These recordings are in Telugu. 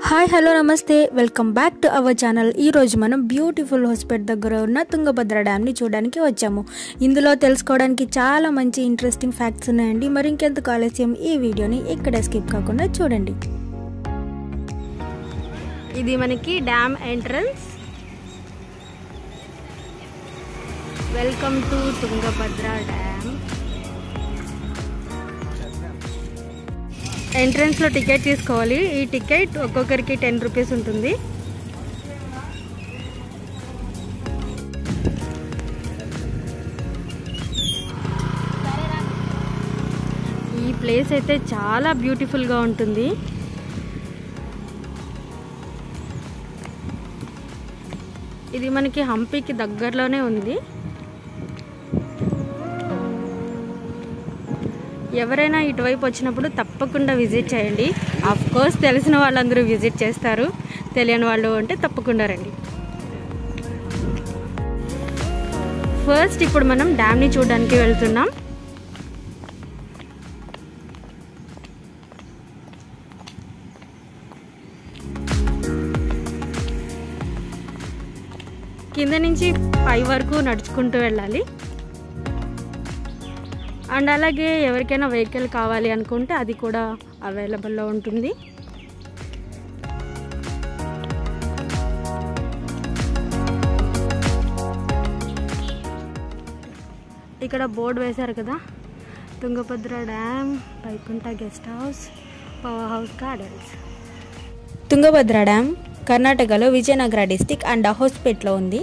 హాయ్ హలో నమస్తే welcome back to our channel ఈరోజు మనం బ్యూటిఫుల్ హాస్పిటల్ దగ్గర ఉన్న తుంగభద్ర డ్యామ్ని చూడడానికి వచ్చాము ఇందులో తెలుసుకోవడానికి చాలా మంచి ఇంట్రెస్టింగ్ ఫ్యాక్ట్స్ ఉన్నాయండి మరి ఇంకెందుకు ఆలస్యం ఈ వీడియోని ఇక్కడ స్కిప్ కాకుండా చూడండి ఇది మనకి dam entrance welcome to Tungabhadra dam ఎంట్రన్స్లో టికెట్ తీసుకోవాలి ఈ టికెట్ ఒక్కొక్కరికి టెన్ రూపీస్ ఉంటుంది ఈ ప్లేస్ అయితే చాలా బ్యూటిఫుల్గా ఉంటుంది ఇది మనకి హంపీకి దగ్గరలోనే ఉంది ఎవరైనా ఇటువైపు వచ్చినప్పుడు తప్పకుండా విజిట్ చేయండి ఆఫ్ కోర్స్ తెలిసిన వాళ్ళందరూ విజిట్ చేస్తారు తెలియని వాళ్ళు అంటే తప్పకుండా రండి ఫస్ట్ ఇప్పుడు మనం డ్యామ్ని చూడడానికి వెళ్తున్నాం కింద నుంచి పై వరకు నడుచుకుంటూ వెళ్ళాలి అండ్ అలాగే ఎవరికైనా వెహికల్ కావాలి అనుకుంటే అది కూడా అవైలబుల్లో ఉంటుంది ఇక్కడ బోర్డు వేశారు కదా Tungabhadra dam Vaikuntha guest house power house gardens Tungabhadra dam కర్ణాటకలో విజయనగర డిస్టిక్ అండ్ హోస్పేట్లో ఉంది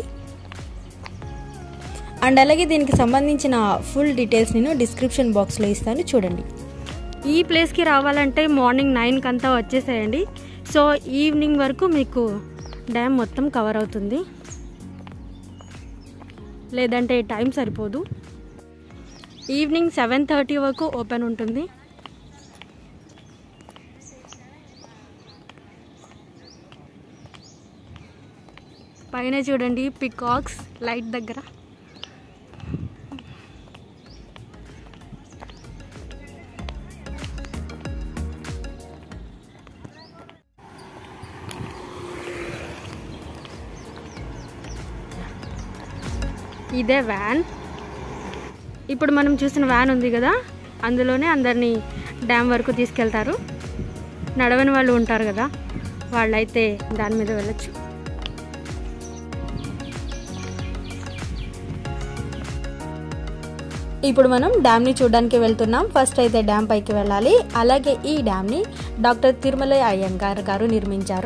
అండ్ అలాగే దీనికి సంబంధించిన ఫుల్ డీటెయిల్స్ నేను డిస్క్రిప్షన్ బాక్స్లో ఇస్తాను చూడండి ఈ ప్లేస్కి రావాలంటే మార్నింగ్ నైన్కి అంతా వచ్చేసేయండి సో ఈవినింగ్ వరకు మీకు డ్యామ్ మొత్తం కవర్ అవుతుంది లేదంటే టైం సరిపోదు ఈవినింగ్ సెవెన్ థర్టీ వరకు ఓపెన్ ఉంటుంది పైన చూడండి పికాక్స్ లైట్ దగ్గర ఇదే వ్యాన్ ఇప్పుడు మనం చూసిన వ్యాన్ ఉంది కదా అందులోనే అందరినీ డ్యామ్ వరకు తీసుకెళ్తారు నడవని వాళ్ళు ఉంటారు కదా వాళ్ళైతే దాని మీద వెళ్ళచ్చు ఇప్పుడు మనం డ్యామ్ని చూడడానికి వెళ్తున్నాం ఫస్ట్ అయితే డ్యామ్ పైకి వెళ్ళాలి అలాగే ఈ డ్యామ్ని డాక్టర్ తిరుమల అయ్యంగార్ గారు నిర్మించారు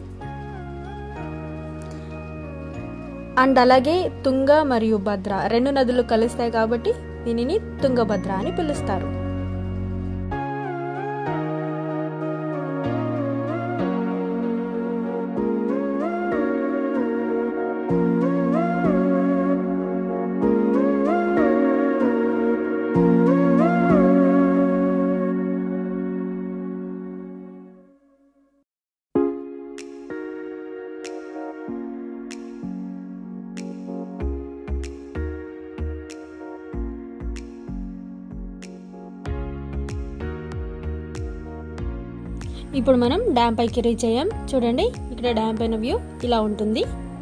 అండ్ అలాగే తుంగ మరియు భద్ర రెండు నదులు కలుస్తాయి కాబట్టి దీనిని తుంగభద్ర అని పిలుస్తారు ఇప్పుడు మనం డ్యామ్ పైకి రీచ్ అయ్యాం చూడండి ఇక్కడ డ్యామ్ పైన వ్యూ ఇలా ఉంటుంది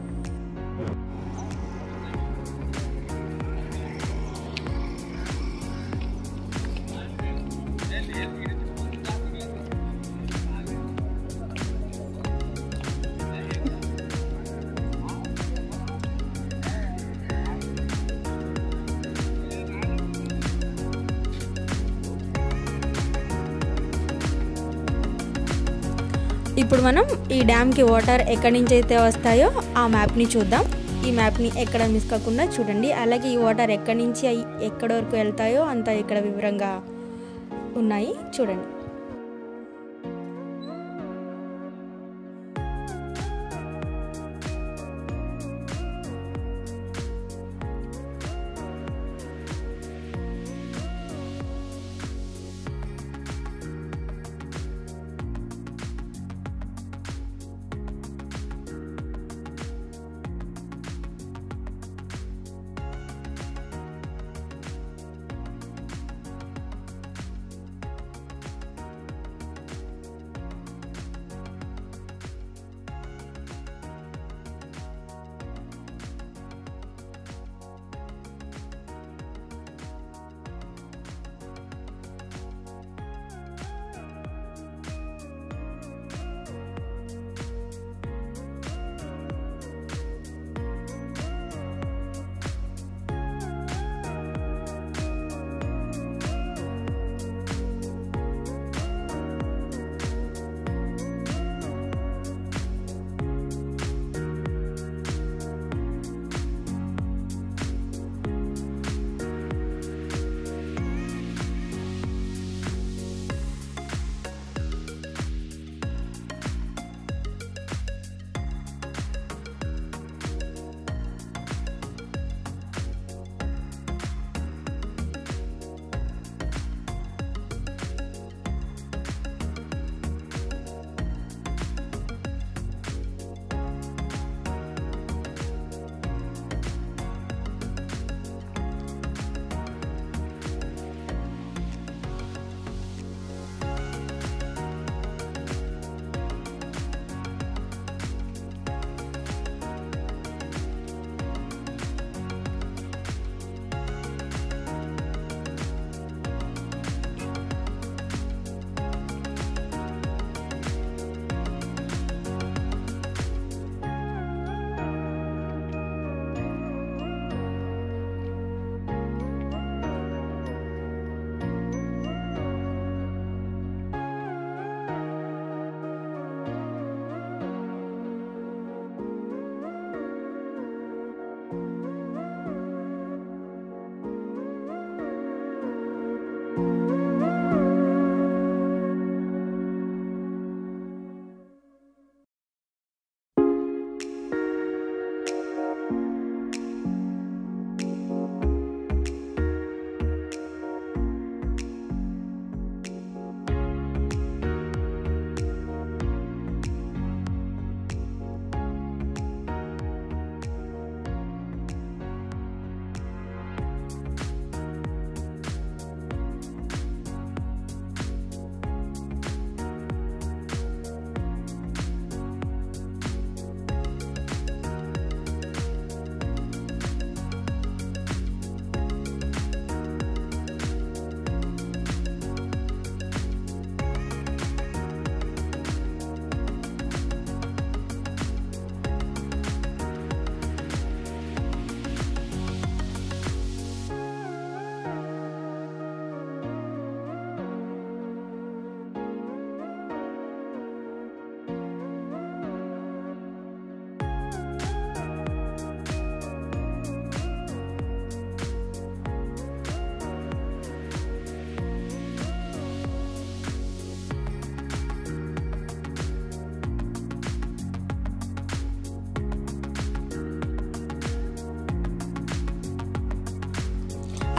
ఇప్పుడు మనం ఈ డ్యామ్కి వాటర్ ఎక్కడి నుంచి అయితే వస్తాయో ఆ మ్యాప్ని చూద్దాం ఈ మ్యాప్ని ఎక్కడ మిస్ కాకుండా చూడండి అలాగే ఈ వాటర్ ఎక్కడి నుంచి అయి- ఎక్కడి వరకు వెళ్తాయో అంతా ఇక్కడ వివరంగా ఉన్నాయి చూడండి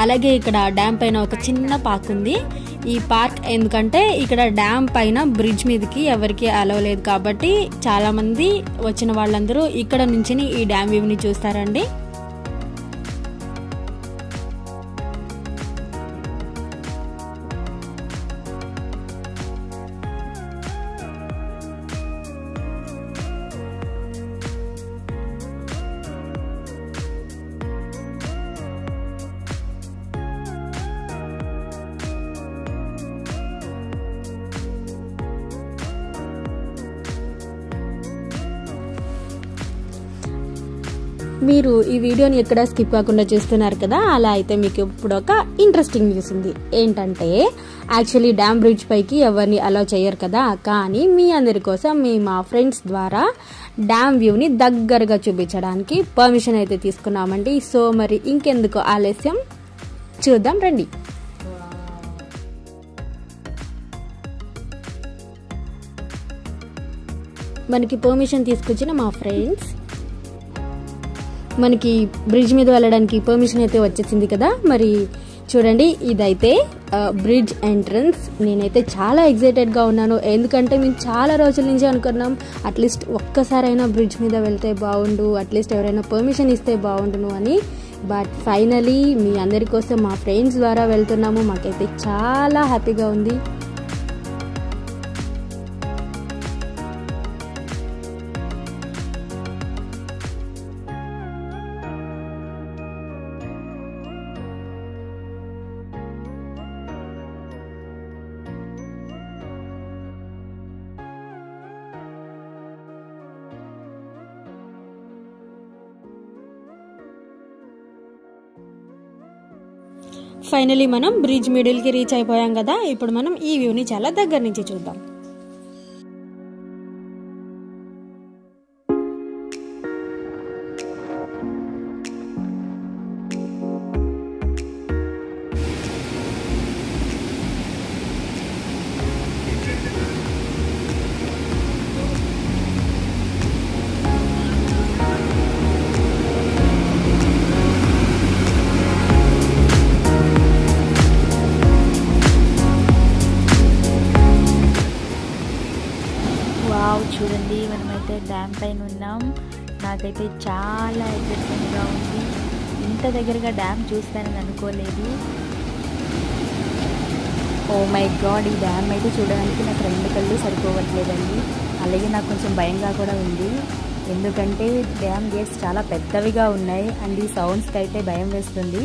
అలాగే ఇక్కడ డ్యామ్ పైన ఒక చిన్న పార్క్ ఉంది ఈ పార్క్ ఎందుకంటే ఇక్కడ డ్యామ్ పైన బ్రిడ్జ్ మీదకి ఎవరికి అలవ్ లేదు కాబట్టి చాలా మంది వచ్చిన వాళ్ళందరూ ఇక్కడ నుంచి ఈ డ్యామ్ వ్యూని చూస్తారండి మీరు ఈ వీడియోని ఎక్కడ స్కిప్ కాకుండా చూస్తున్నారు కదా అలా అయితే మీకు ఇప్పుడు ఒక ఇంట్రెస్టింగ్ న్యూస్ ఉంది ఏంటంటే యాక్చువల్లీ డ్యామ్ బ్రిడ్జ్ పైకి ఎవరిని అలౌ చేయరు కదా కానీ మీ అందరి కోసం మీ మా ఫ్రెండ్స్ ద్వారా డ్యామ్ వ్యూని దగ్గరగా చూపించడానికి పర్మిషన్ అయితే తీసుకున్నామండి సో మరి ఇంకెందుకు ఆలస్యం చూద్దాం రండి మనకి పర్మిషన్ తీసుకొచ్చిన మా ఫ్రెండ్స్ మనకి బ్రిడ్జ్ మీద వెళ్ళడానికి పర్మిషన్ అయితే వచ్చేసింది కదా మరి చూడండి ఇదైతే బ్రిడ్జ్ ఎంట్రన్స్ నేనైతే చాలా ఎగ్జైటెడ్గా ఉన్నాను ఎందుకంటే మేము చాలా రోజుల నుంచి అనుకున్నాం అట్లీస్ట్ ఒక్కసారైనా బ్రిడ్జ్ మీద వెళ్తే బాగుండు అట్లీస్ట్ ఎవరైనా పర్మిషన్ ఇస్తే బాగుండును అని బట్ ఫైనలీ మీ అందరి కోసం మా ఫ్రెండ్స్ ద్వారా వెళ్తున్నాము మాకైతే చాలా హ్యాపీగా ఉంది ఫైనలీ మనం బ్రిడ్జ్ మిడిల్కి రీచ్ అయిపోయాం కదా ఇప్పుడు మనం ఈ వ్యూని చాలా దగ్గర నుంచి చూద్దాం వావ్ చూడండి మనమైతే డ్యామ్ పైన ఉన్నాం నాకైతే చాలా ఎక్సైట్మెంట్గా ఉంది ఇంత దగ్గరగా డ్యామ్ చూస్తానని అనుకోలేదు ఓ మై గాడ్ ఈ డ్యామ్ అయితే చూడడానికి నాకు రెండు కళ్ళు సరిపోవట్లేదండి అలాగే నాకు కొంచెం భయంగా కూడా ఉంది ఎందుకంటే డ్యామ్ గేట్స్ చాలా పెద్దవిగా ఉన్నాయి అండ్ ఈ సౌండ్స్కి అయితే భయం వేస్తుంది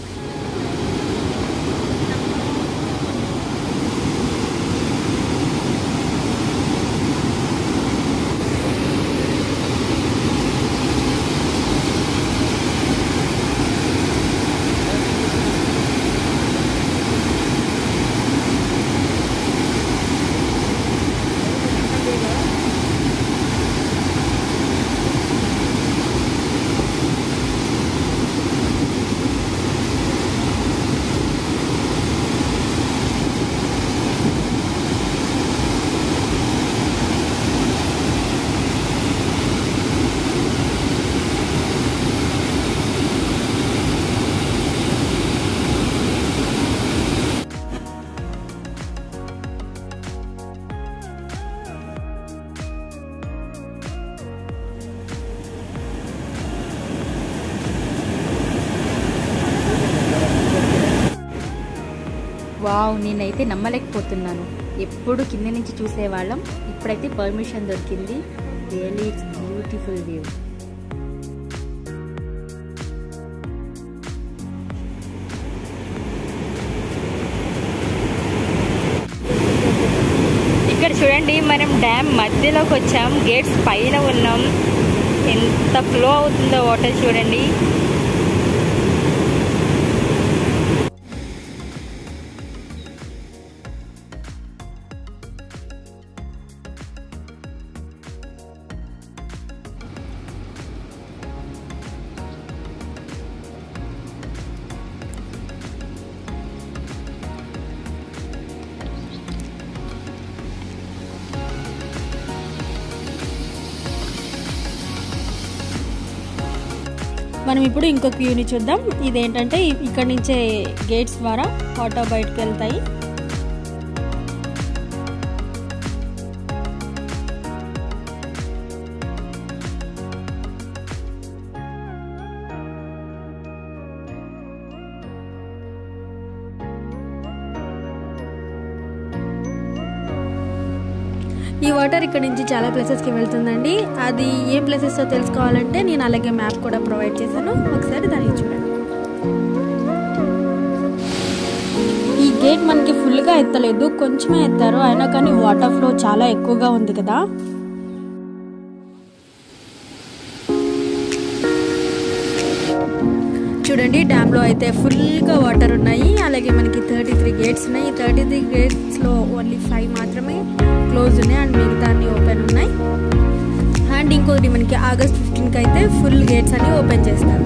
వావ్ నేనైతే నమ్మలేకపోతున్నాను ఎప్పుడు కింద నుంచి చూసేవాళ్ళం ఇప్పుడైతే పర్మిషన్ దొరికింది రియలీ ఇట్స్ బ్యూటిఫుల్ వ్యూ ఇక్కడ చూడండి మనం డ్యామ్ మధ్యలోకి వచ్చాం గేట్స్ పైన ఉన్నాం ఎంత ఫ్లో అవుతుందో వాటర్ చూడండి మనం ఇప్పుడు ఇంకొక వ్యూని చూద్దాం ఇదేంటంటే ఇక్కడ నుంచే గేట్స్ ద్వారా వాటర్ బయటకు వెళ్తాయి ఈ వాటర్ ఇక్కడ నుంచి చాలా ప్లేసెస్కి వెళ్తుందండి అది ఏం ప్లేసెస్ తెలుసుకోవాలంటే నేను అలాగే మ్యాప్ కూడా ప్రొవైడ్ చేశాను ఒకసారి దాన్ని చూడండి ఈ గేట్ మనకి ఫుల్గా ఎత్తలేదు కొంచెమే ఎత్తారు అయినా కానీ వాటర్ ఫ్లో చాలా ఎక్కువగా ఉంది కదా చూడండి డ్యామ్లో అయితే ఫుల్గా వాటర్ ఉన్నాయి అలాగే మనకి థర్టీ త్రీ గేట్స్ ఉన్నాయి ఈ థర్టీ త్రీ గేట్స్లో ఓన్లీ ఫైవ్ మాత్రమే క్లోజ్ ఉన్నాయి అండ్ మిగతా అన్ని ఓపెన్ ఉన్నాయి అండ్ ఇంకోటి మనకి ఆగస్ట్ ఫిఫ్టీన్కి అయితే ఫుల్ గేట్స్ అన్ని ఓపెన్ చేస్తారు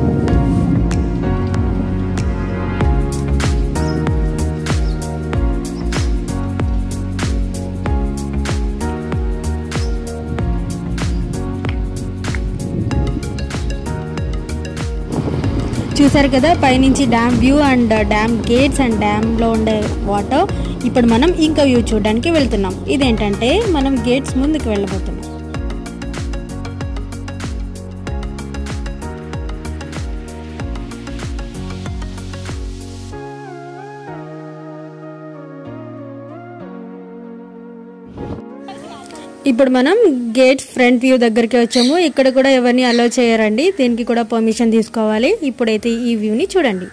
చూసారు కదా పైనుంచి dam view and dam gates and డ్యామ్లో ఉండే వాటర్ ఇప్పుడు మనం ఇంకా వ్యూ చూడడానికి వెళ్తున్నాం ఇదేంటంటే మనం గేట్స్ ముందుకు వెళ్ళబోతున్నాం ఇప్పుడు మనం గేట్ ఫ్రంట్ వ్యూ దగ్గరికి వచ్చాము ఇక్కడ కూడా ఎవరిని అలో చేయరండి దీనికి కూడా పర్మిషన్ తీసుకోవాలి ఇప్పుడైతే ఈ వ్యూని చూడండి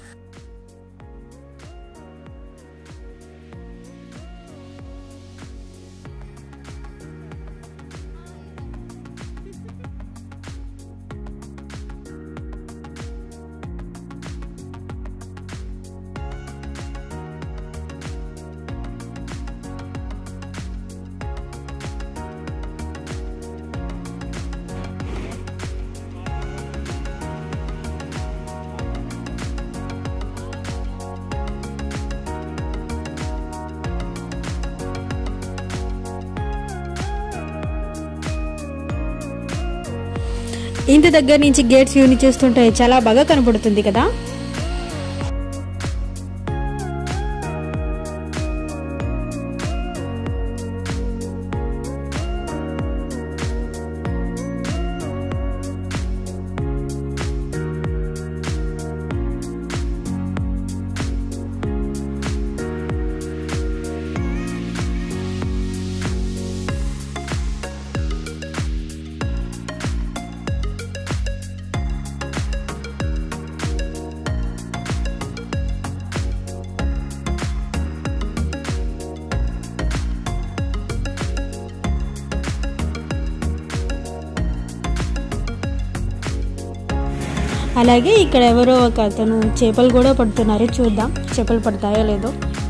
ఇంటి దగ్గర నుంచి గేట్స్ వ్యూని చూస్తుంటే చాలా బాగా కనపడుతుంది కదా అలాగే ఇక్కడ ఎవరో ఒక అతను చేపలు కూడా పడుతున్నారు చూద్దాం చేపలు పడతాయో లేదో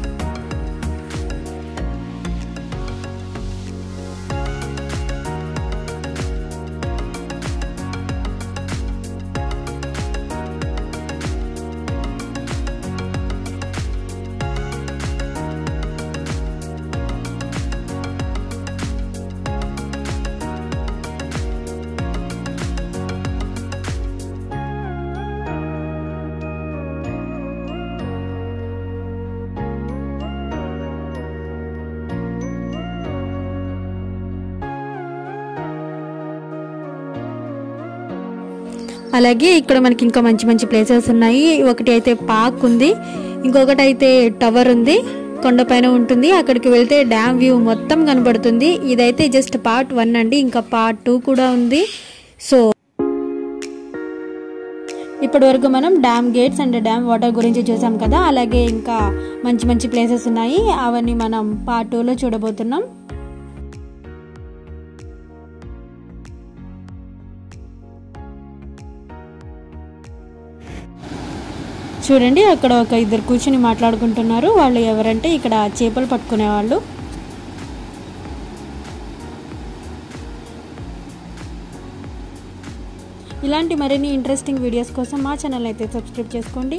అలాగే ఇక్కడ మనకి ఇంకా మంచి మంచి ప్లేసెస్ ఉన్నాయి ఒకటి అయితే పార్క్ ఉంది ఇంకొకటి అయితే టవర్ ఉంది కొండపైన ఉంటుంది అక్కడికి వెళ్తే డ్యామ్ వ్యూ మొత్తం కనబడుతుంది ఇదైతే జస్ట్ పార్ట్ వన్ అండి ఇంకా పార్ట్ టూ కూడా ఉంది సో ఇప్పటి వరకు మనం dam gates and dam water గురించి చూసాం కదా అలాగే ఇంకా మంచి మంచి ప్లేసెస్ ఉన్నాయి అవన్నీ మనం పార్ట్ టూలో చూడబోతున్నాం చూడండి అక్కడ ఒక ఇద్దరు కూర్చుని మాట్లాడుకుంటున్నారు వాళ్ళు ఎవరంటే ఇక్కడ చేపలు పట్టుకునే వాళ్ళు ఇలాంటి మరిన్ని ఇంట్రెస్టింగ్ వీడియోస్ కోసం మా ఛానల్ అయితే సబ్స్క్రైబ్ చేసుకోండి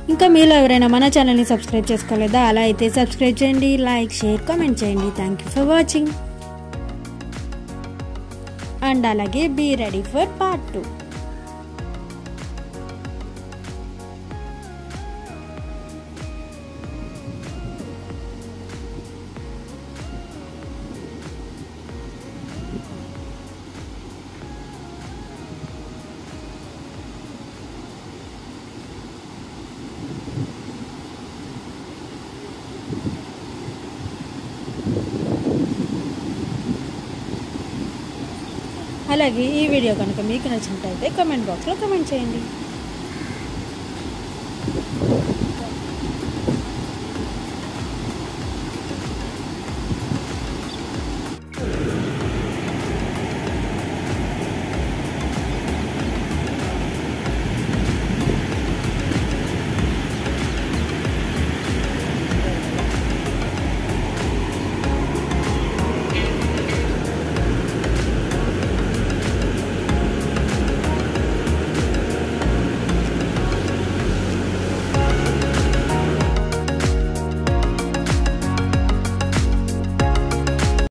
ఇంకా మీలో ఎవరైనా మన ఛానల్ని సబ్స్క్రైబ్ చేసుకోలేదా అలా అయితే సబ్స్క్రైబ్ చేయండి లైక్ షేర్ కామెంట్ చేయండి thank you for watching and అలాగే be ready for part two అలాగే ఈ వీడియో కనుక మీకు నచ్చినట్లయితే కామెంట్ బాక్స్లో కామెంట్ చేయండి